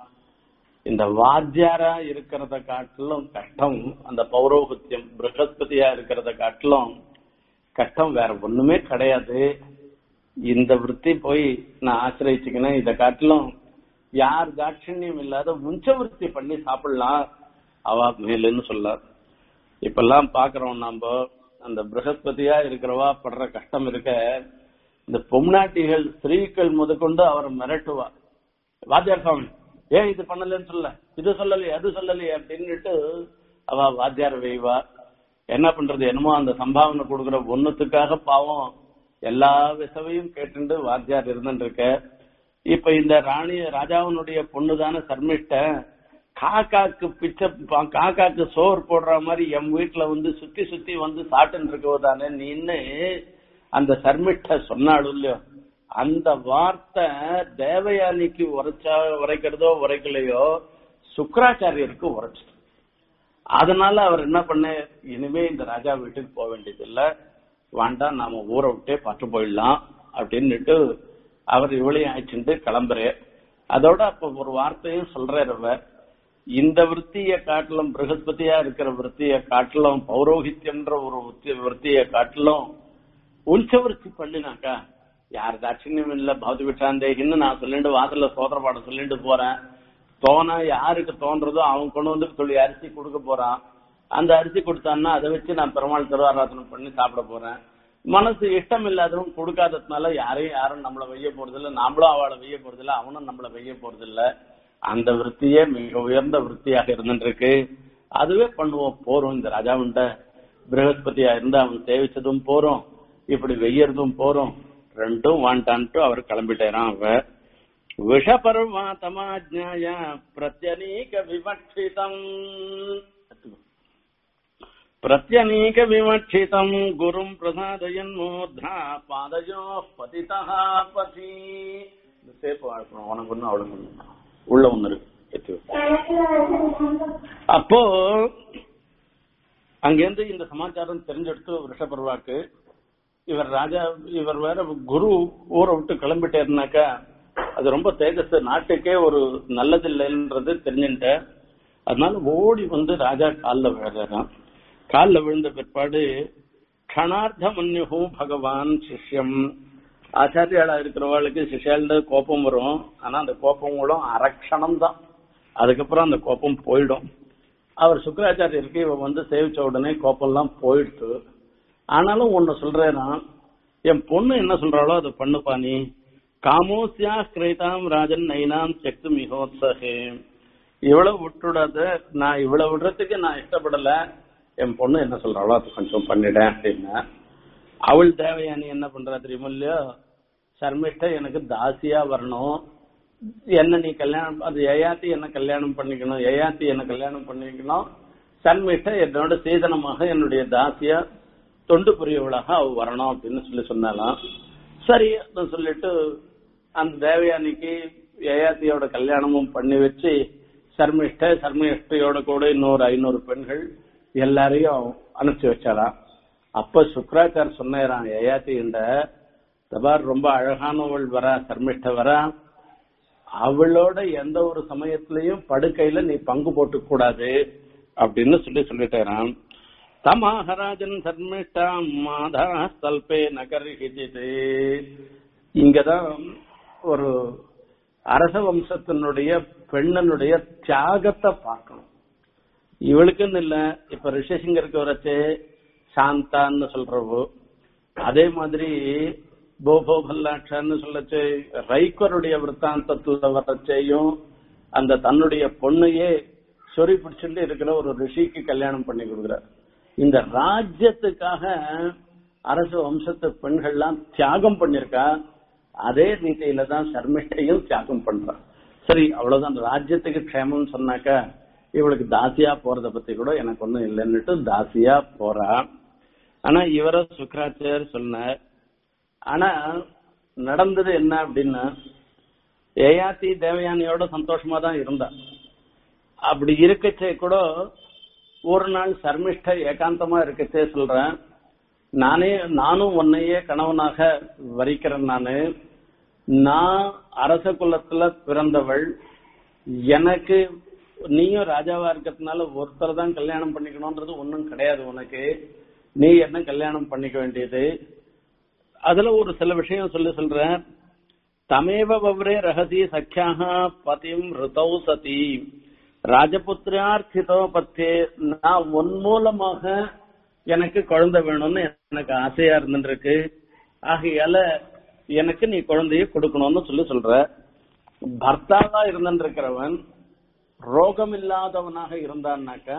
இந்த வாத்தியாரா இருக்கிறத காட்டிலும் கஷ்டம் அந்த பௌரோகித்யம் பிரகஸ்பதியா இருக்கிறத காட்டிலும் கஷ்டம் வேற ஒண்ணுமே கிடையாது இந்த விற்பி போய் நான் ஆசிரியச்சுக்கினேன் இதை காட்டிலும் யார் தாட்சண்யம் இல்லாத உஞ்ச விற்பி பண்ணி சாப்பிடலாம் அவா மேலுன்னு சொல்ல இப்பெல்லாம் பாக்குறோம் நாம அந்த பிரகஸ்பதியா இருக்கிறவா படுற கஷ்டம் இருக்க இந்த பொம்நாட்டிகள் ஸ்திரீக்கள் முதற்கொண்டு அவரை மிரட்டுவா வாத்தியார் சுவாமி ஏன் இது பண்ணலன்னு சொல்ல இது சொல்லலையே அது சொல்லலையே அப்படின்னுட்டு அவ வாத்தியார் வைவா என்ன பண்றது என்னமோ அந்த சம்பாவனை கொடுக்குற ஒண்ணுத்துக்காக பாவம் எல்லா விசவையும் கேட்டுண்டு வாத்தியார் இருந்துட்டு இருக்க இப்ப இந்த ராணி ராஜாவினுடைய பொண்ணுதானே சர்மிஷ்ட காக்காக்கு பிச்சை காக்காக்கு சோறு போடுற மாதிரி என் வீட்டுல வந்து சுத்தி சுத்தி வந்து சாட்டுன்னு இருக்கவதானே நீன்னு அந்த சர்மிட்ட சொன்னாடு இல்லையோ அந்த வார்த்தை தேவயானிக்கு உரைச்சா உரைக்கிறதோ உரைக்கலையோ சுக்கராச்சாரியருக்கு உரைச்சு அதனால அவர் என்ன பண்ண இனிமே இந்த ராஜா வீட்டுக்கு போக வேண்டியது இல்ல வேண்டாம் நாம ஊரை விட்டே பட்டு போயிடலாம் அப்படின்னுட்டு அவர் இவளையும் ஆயிடுச்சுட்டு கிளம்புறார் அதோட அப்ப ஒரு வார்த்தையும் சொல்றாரு அவர் இந்த விற்த்திய காட்டிலும் பிரகஸ்பதியா இருக்கிற விற்த்திய காட்டிலும் பௌரோகித்யன்ற ஒரு விற்த்திய காட்டிலும் உஞ்சவர்த்தி பண்ணினாக்கா யார் தாட்சியம் இல்ல பௌத்த விட்டாந்தேகின்னு நான் சொல்லிட்டு வாசல்ல சோதர பாடம் சொல்லிட்டு போறேன் தோணா யாருக்கு தோன்றதோ அவன் கொண்டு வந்து சொல்லி அரிசி கொடுக்க போறான் அந்த அரிசி கொடுத்தான்னா அதை வச்சு நான் பெருமாள் திருவாராதனம் பண்ணி சாப்பிட போறேன் மனசு இஷ்டம் இல்லாதவன் கொடுக்காததுனால யாரையும் யாரும் நம்மள வெய்ய போறது இல்ல நாமளும் அவளை வெய்ய போறது இல்ல அவனும் நம்மள வெய்ய போறது இல்ல அந்த விற்த்தியே மிக உயர்ந்த விற்த்தியாக இருந்துட்டு இருக்கு அதுவே பண்ணுவோம் போறோம் இந்த ராஜாவுண்ட பிரகஸ்பதியா இருந்து அவன் சேவிச்சதும் போறோம் இப்படி வெய்யறதும் போறோம் ரெண்டும் வாண்டான்ட்டு அவர் கிளம்பிட்டேரான் அவ விஷபர்வாத்தமாஜ்ஞாய பிரத்யநீக விவக்ஷிதம் பிரத்யநீக விவக்ஷிதம் குரும் பிரசாதயன் மூர்தா பாதயோ பதிதா பதி இந்த சேப்பு வாழ்க்கணும் உனக்கு ஒண்ணு அவளுக்கு ஒண்ணு உள்ள ஒண்ணு இருக்கு எடுத்து வை. அப்போ அங்கேருந்து இந்த சமாச்சாரம் தெரிஞ்செடுத்து ரிஷபர்வாக்கு இவர் ராஜா இவர் வேற குரு ஊரை விட்டு கிளம்பிட்டேருனாக்கா அது ரொம்ப தேஜஸ் நாட்டுக்கே ஒரு நல்லதில்லைன்றது தெரிஞ்சுட்ட அதனால ஓடி வந்து ராஜா காலில் விழுறான் காலில் விழுந்த பிற்பாடு கணார்த்த மன்யுகு பகவான் சிஷ்யம் ஆச்சாரியாளா இருக்கிறவாளுக்கு சிஷ்யால கோபம் வரும் ஆனா அந்த கோபம் கூட அரக்ஷணம் தான் அதுக்கப்புறம் அந்த கோபம் போயிடும் அவர் சுக்கராச்சாரியருக்கு இவன் வந்து சேவிச்ச உடனே கோபம்லாம் போயிடுச்சு ஆனாலும் ஒன்னு சொல்றேன்னா என் பொண்ணு என்ன சொல்றாளோ அதை பண்ணுப்பா நீ காமோசியா கிரேதாம் ராஜன் நைனாம் செக்து மிகோத்சகே இவ்வளவு விட்டுடாத நான் இவ்வளவு விடுறதுக்கு நான் இஷ்டப்படல என் பொண்ணு என்ன சொல்றாளோ அது கொஞ்சம் பண்ணிடேன் அப்படின்னா அவள் தேவையானி என்ன பண்றா தெரியுமா இல்லையோ சர்மிஷ்ட எனக்கு தாசியா வரணும் என்ன நீ கல்யாணம் அது ஏயாத்தி என்ன கல்யாணம் பண்ணிக்கணும் ஏயாத்தி என்ன கல்யாணம் பண்ணிக்கணும் சர்மிஷ்ட என்னோட சீதனமாக என்னுடைய தாசியா தொண்டு புரியவளாக அவ வரணும் அப்படின்னு சொல்லி சொன்னாலாம் சரி அப்படின்னு சொல்லிட்டு அந்த தேவயானிக்கு ஏயாத்தியோட கல்யாணமும் பண்ணி வச்சு சர்மிஷ்ட சர்மிஷ்டையோட கூட இன்னொரு ஐநூறு பெண்கள் எல்லாரையும் அனுப்பிச்சு வச்சாராம் அப்ப சுக்ராச்சார் சொன்னாராம் ஏயாத்தி இந்த தபார் ரொம்ப அழகானவள் வரா சர்மிஷ்ட வரா அவளோட எந்த ஒரு சமயத்திலையும் படுக்கையில நீ பங்கு போட்டுக்க கூடாது அப்படின்னு சொல்லி சொல்லிட்டாராம் தமாகராஜன் சர்மிஷ்டாம் மாதா ஸ்தல்பே நகர்ஹிஜிதே இங்கதான் ஒரு அரச வம்சத்தினுடைய பெண்ணனுடைய தியாகத்தை பார்க்கணும் இவளுக்குன்னு இல்ல இப்ப ரிஷசிங்கருக்கு வரச்சே சாந்தான்னு சொல்றவோ அதே மாதிரி போபோ பல்லாட்சான்னு சொல்லச்சு ரைக்கருடைய விற்த்தாந்தத்துல வரச்சேயும் அந்த தன்னுடைய பொண்ணையே சொறி பிடிச்சிட்டு இருக்கிற ஒரு ரிஷிக்கு கல்யாணம் பண்ணி கொடுக்குறார் இந்த ராஜ்யத்துக்காக அரசு வம்சத்து பெண்கள்லாம் தியாகம் பண்ணிருக்கா அதே ரீதியில தான் சர்மிஷ்டையும் தியாகம் பண்றா சரி அவ்வளவுதான் ராஜ்யத்துக்கு க்ஷேமம்னு சொன்னாக்கா இவளுக்கு தாசியா போறத பத்தி கூட எனக்கு ஒண்ணும் இல்லைன்னுட்டு தாசியா போறா ஆனா இவர சுக்கராச்சாரியர் சொன்னார் ஆனா நடந்தது என்ன அப்படின்னா ஏயாத்தி தேவயானியோட சந்தோஷமா தான் இருந்தா அப்படி இருக்கச்சே கூட ஒரு நாள் சர்மிஷ்ட ஏகாந்தமா இருக்கச்சே சொல்றேன் நானே நானும் உன்னையே கணவனாக வரிக்கிறேன் நானு நான் அரச குலத்துல பிறந்தவள் எனக்கு நீயும் ராஜாவா இருக்கிறதுனால ஒருத்தர் தான் கல்யாணம் பண்ணிக்கணும்ன்றது ஒன்றும் கிடையாது உனக்கு நீ என்ன கல்யாணம் பண்ணிக்க வேண்டியது அதுல ஒரு சில விஷயம் சொல்லி சொல்றேன் தமேவ வவ்ரே ரகசி சக்கியாக பதிம் ரிதௌ சதி ராஜபுத்திரார்த்திதோ பத்தே நான் உன் மூலமாக எனக்கு குழந்தை வேணும்னு எனக்கு ஆசையா இருந்துருக்கு ஆகையால எனக்கு நீ குழந்தைய கொடுக்கணும்னு சொல்லி சொல்ற பர்த்தாவா இருந்திருக்கிறவன் ரோகம் இல்லாதவனாக இருந்தான்னாக்க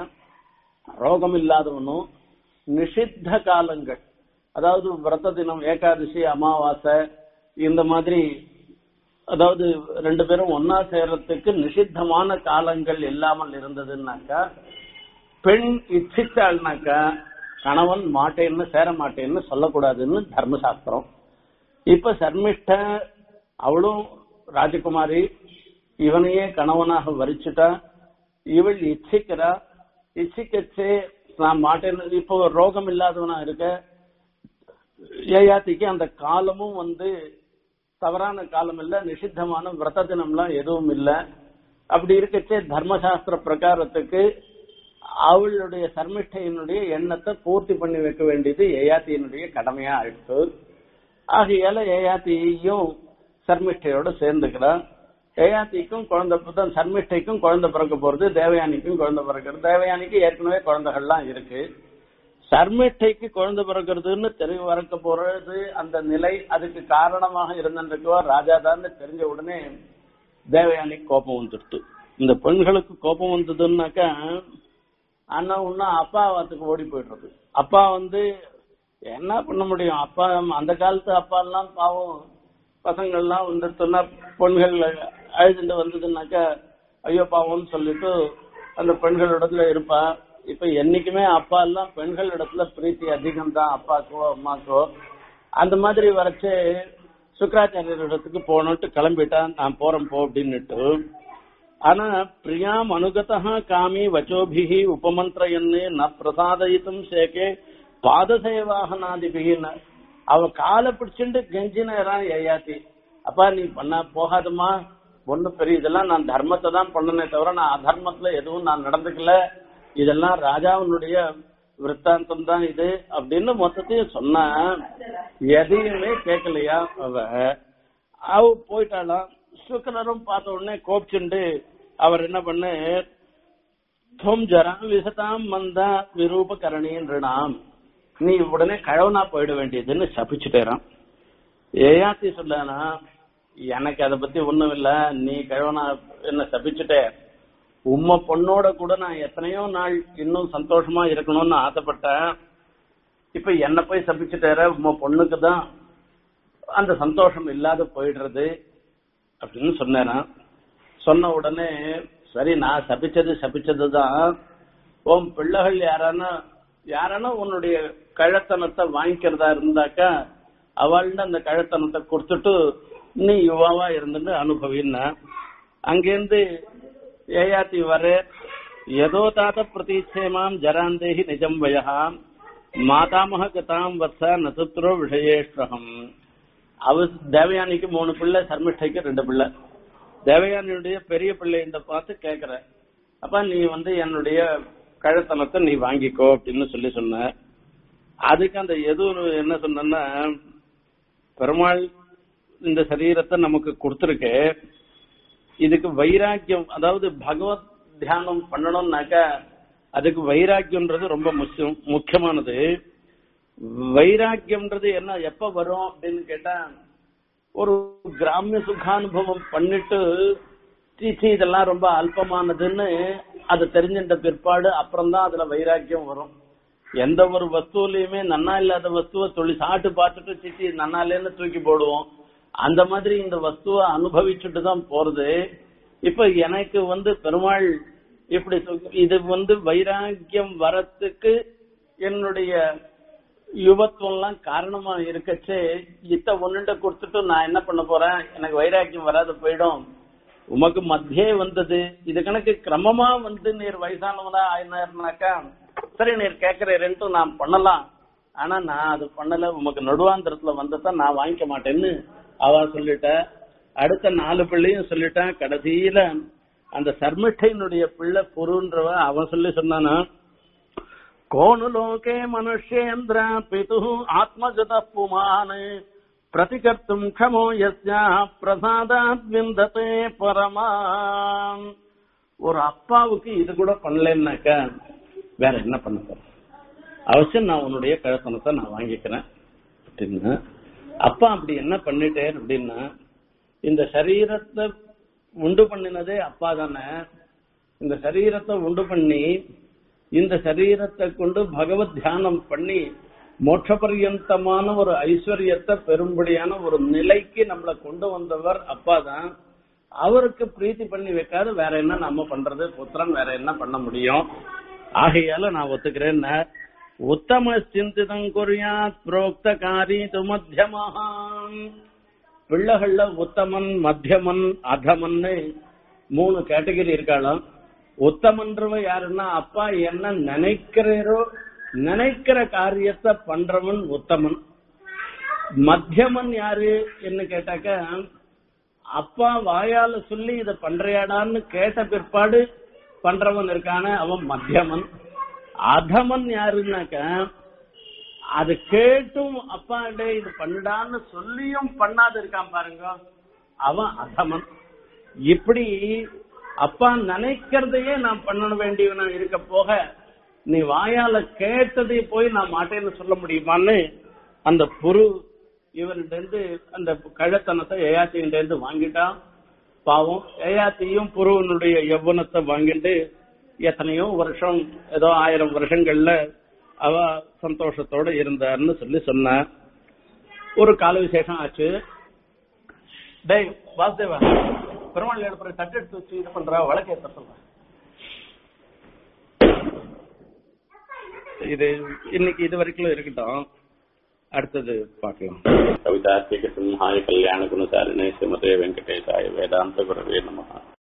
ரோகம் இல்லாதவனும் நிஷித்த காலங்கள் அதாவது விரத தினம் ஏகாதசி அமாவாசை இந்த மாதிரி அதாவது ரெண்டு பேரும் ஒன்னா சேர்றதுக்கு நிஷித்தமான காலங்கள் இல்லாமல் இருந்ததுன்னாக்கா பெண் இச்சித்தாள்னாக்கா கணவன் மாட்டேன்னு சேர மாட்டேன்னு சொல்லக்கூடாதுன்னு தர்மசாஸ்திரம் இப்ப சர்மிஷ்ட அவளும் ராஜகுமாரி இவனையே கணவனாக வரிச்சுட்டா இவள் இச்சிக்கிறா இச்சிக்கச்சே நான் மாட்டேன்னு இப்போ ரோகம் இல்லாதவனா இருக்க ஏயாத்திக்கு அந்த காலமும் வந்து தவறான காலம் இல்ல நிஷித்தமான விரத தினம்லாம் எதுவும் இல்ல அப்படி இருக்கச்சே தர்மசாஸ்திர பிரகாரத்துக்கு அவளுடைய சர்மிஷ்டையினுடைய எண்ணத்தை பூர்த்தி பண்ணி வைக்க வேண்டியது ஏயாத்தியினுடைய கடமையா ஆயிடுச்சு ஆகையால ஏயாத்தியும் சர்மிஷ்டையோட சேர்ந்துக்கிறான் ஏயாத்திக்கும் குழந்தை தான் சர்மிஷ்டைக்கும் குழந்தை பிறக்க போறது தேவயானிக்கும் குழந்தை பிறக்கிறது தேவயானிக்கு ஏற்கனவே குழந்தைகள்லாம் இருக்கு சர்மிஷ்டைக்கு குழந்தை பிறக்கிறதுன்னு தெரிய வரக்க போறது அந்த நிலை அதுக்கு காரணமாக இருந்திருக்கவா ராஜா தான் தெரிஞ்ச உடனே தேவயானிக்கு கோபம் வந்துடுத்து இந்த பெண்களுக்கு கோபம் வந்ததுன்னாக்கா அண்ணா உன்னா அப்பா வாத்துக்கு ஓடி போயிடுறது அப்பா வந்து என்ன பண்ண முடியும் அப்பா அந்த காலத்து அப்பா எல்லாம் பாவம் பசங்கள்லாம் வந்து சொன்னா பெண்கள் அழுதுட்டு வந்ததுன்னாக்கா ஐயோ பாவம்னு சொல்லிட்டு அந்த பெண்கள் இடத்துல இருப்பா இப்ப என்னைக்குமே அப்பா எல்லாம் பெண்கள் இடத்துல பிரீத்தி அதிகம் தான் அப்பாக்கோ அம்மாக்கோ அந்த மாதிரி வரைச்சு சுக்கராச்சாரியர் இடத்துக்கு போகணும்ட்டு கிளம்பிட்டான் நான் போறேன் போ அப்படின்னுட்டு ஆனா பிரியாம் அனுகதா காமி வச்சோபிஹி உபமந்திரயன்னு ந பிரசாதயித்தும் சேகே பாதசேவாகனாதிபிகின்னு அவ காலை பிடிச்சிட்டு கெஞ்சினாரான் ஏயாத்தி அப்பா நீ பண்ண போகாதம்மா ஒண்ணு பெரிய இதெல்லாம் நான் தர்மத்தை தான் பண்ணனே தவிர நான் அதர்மத்துல எதுவும் நான் நடந்துக்கல இதெல்லாம் ராஜாவினுடைய விற்த்தாந்தம் தான் இது அப்படின்னு மொத்தத்தையும் சொன்ன எதையுமே கேட்கலையா அவ அவ போயிட்டாளாம் சுக்கரரும் பார்த்த உடனே கோபிச்சுண்டு அவர் என்ன பண்ணு துவம் ஜரம் விசதாம் மந்தா விரூப கரணின்றாம் நீ உடனே கழவனா போயிட வேண்டியதுன்னு சபிச்சுட்டேறான் ஏயாத்தி சொல்லானா எனக்கு அதை பத்தி ஒண்ணும் இல்ல நீ கழவனா என்ன சபிச்சுட்டே உம்ம பொண்ணோட கூட நான் எத்தனையோ நாள் இன்னும் சந்தோஷமா இருக்கணும்னு ஆசைப்பட்டேன் இப்ப என்ன போய் சபிச்சுட்டேற உம்ம பொண்ணுக்கு தான் அந்த சந்தோஷம் இல்லாத போயிடுறது அப்படின்னு சொன்னேன் சொன்ன உடனே சரி நான் சபிச்சது சபிச்சது தான் உன் பிள்ளைகள் யாரானா யாரானா உன்னுடைய கழத்தனத்தை வாங்கிக்கிறதா இருந்தாக்கா அவள்கிட்ட அந்த கழத்தனத்தை கொடுத்துட்டு நீ யுவாவா இருந்துட்டு அனுபவின்னா அங்கேருந்து ஏயாத்தி வர ஏதோ தாத்த பிரதீட்சேமாம் ஜராந்தேகி நிஜம் வயா மாதாமக கதாம் வத்ச நசுத்ரோ விஷயேஷ்வகம் அவ தேவயானிக்கு மூணு பிள்ளை சர்மிஷ்டைக்கு ரெண்டு பிள்ளை தேவயானியுடைய பெரிய பிள்ளை இந்த பார்த்து கேக்குற அப்ப நீ வந்து என்னுடைய கழத்தனத்தை நீ வாங்கிக்கோ அப்படின்னு சொல்லி சொன்ன அதுக்கு அந்த எது என்ன சொன்னா பெருமாள் இந்த சரீரத்தை நமக்கு கொடுத்துருக்கு இதுக்கு வைராக்கியம் அதாவது பகவத் தியானம் பண்ணணும்னாக்க அதுக்கு வைராக்கியம்ன்றது ரொம்ப முக்கியம் முக்கியமானது வைராக்கியம்ன்றது என்ன எப்ப வரும் அப்படின்னு கேட்டா ஒரு கிராமிய சுகானுபவம் பண்ணிட்டு சீச்சி இதெல்லாம் ரொம்ப அல்பமானதுன்னு அது தெரிஞ்சின்ற பிற்பாடு அப்புறம் தான் அதுல வைராக்கியம் வரும் எந்த ஒரு வஸ்துவிலையுமே நன்னா இல்லாத வஸ்துவை தொழி சாட்டு பார்த்துட்டு சிச்சி நன்னா இல்லைன்னு தூக்கி போடுவோம் அந்த மாதிரி இந்த வஸ்துவை அனுபவிச்சுட்டு தான் போறது இப்ப எனக்கு வந்து பெருமாள் இப்படி சொ- இது வந்து வைராக்கியம் வரத்துக்கு என்னுடைய யுவத்துவம்லாம் காரணமா இருக்கச்சே இத்த ஒண்ணுண்ட கொடுத்துட்டு நான் என்ன பண்ண போறேன் எனக்கு வைராக்கியம் வராது போயிடும் உமக்கு மத்தியே வந்தது இது கணக்கு கிரமமா வந்து நீர் வயசானவனா ஆயினாருனாக்கா சரி நீர் கேக்குறேன்ட்டு நான் பண்ணலாம் ஆனா நான் அது பண்ணல உமக்கு நடுவாந்திரத்துல வந்ததான் நான் வாங்கிக்க மாட்டேன்னு அவ சொல்லிட்ட அடுத்த நாலு பிள்ளையும் சொல்லிட்டான் கடைசியில அந்த சர்மிட்டையினுடைய பிள்ளை பொருன்றவ அவன் சொல்லி சொன்னானா கோணு லோகே மனுஷேந்திர பிது ஆத்மகத புமான் பிரதிகர்த்தும் க்ஷமோ யஸ்யா பிரசாதாத் விந்ததே பரமான் ஒரு அப்பாவுக்கு இது கூட பண்ணலன்னாக்க வேற என்ன பண்ண போறேன் அவசியம் நான் உன்னுடைய கழத்தனத்தை நான் வாங்கிக்கிறேன் அப்படின்னு அப்பா அப்படி என்ன பண்ணிட்டேன் அப்படின்னா இந்த சரீரத்தை உண்டு பண்ணினதே அப்பா தானே இந்த சரீரத்தை உண்டு பண்ணி இந்த சரீரத்தை கொண்டு பகவத் தியானம் பண்ணி மோட்ச பர்யந்தமான ஒரு ஐஸ்வர்யத்தை பெரும்படியான ஒரு நிலைக்கு நம்மளை கொண்டு வந்தவர் அப்பா தான் அவருக்கு பிரீத்தி பண்ணி வைக்காத வேற என்ன நம்ம பண்றது புத்திரன் வேற என்ன பண்ண முடியும் ஆகையால நான் ஒத்துக்கிறேன் உத்தம சிந்திதம் குறியாத் புரோக்த காரீது மத்தியமஹான் பிள்ளைகள்ல உத்தமன் மத்தியமன் அதமன்னு மூணு கேட்டகரி இருக்காளாம் உத்தமன்றவன் யாருன்னா அப்பா என்ன நினைக்கிறோ நினைக்கிற காரியத்தை பண்றவன் உத்தமன் மத்தியமன் யாரு என்ன கேட்டாக்க அப்பா வாயால சொல்லி இத பண்றியாடான்னு கேட்ட பிற்பாடு பண்றவன் இருக்கான அவன் மத்தியமன் அதமன் யாருன்னாக்க அது கேட்டும் அப்பா டே இது பண்ணுடான்னு சொல்லியும் பண்ணாத இருக்கான் பாருங்க அவன் அதமன் இப்படி அப்பா நினைக்கிறதையே நான் பண்ண வேண்டியவனா இருக்க போக நீ வாயால கேட்டதை போய் நான் மாட்டேன்னு சொல்ல முடியுமான்னு அந்த புரு இவன்கிட்ட இருந்து அந்த கழத்தனத்தை ஏயாத்திகிட்ட இருந்து வாங்கிட்டான் பாவம் ஏயாத்தியும் புருவனுடைய யௌவனத்தை வாங்கிட்டு எத்தனையோ வருஷம் ஏதோ ஆயிரம் வருஷங்கள்ல அவ சந்தோஷத்தோட இருந்தாருன்னு சொல்லி சொன்ன ஒரு கால விசேஷம் ஆச்சு டேய் வாசுதேவா பெருமாள் எடுப்புற தட்டு எடுத்து வச்சு இது பண்றா வழக்கு ஏத்த சொல்ற இது இன்னைக்கு இது வரைக்கும் இருக்கட்டும் அடுத்தது பார்க்கலாம் कवितार्थिक सिंहाय कल्याण गुणसारिणे श्रीमते वेंकटेशाय वेदांत गुरवे नमः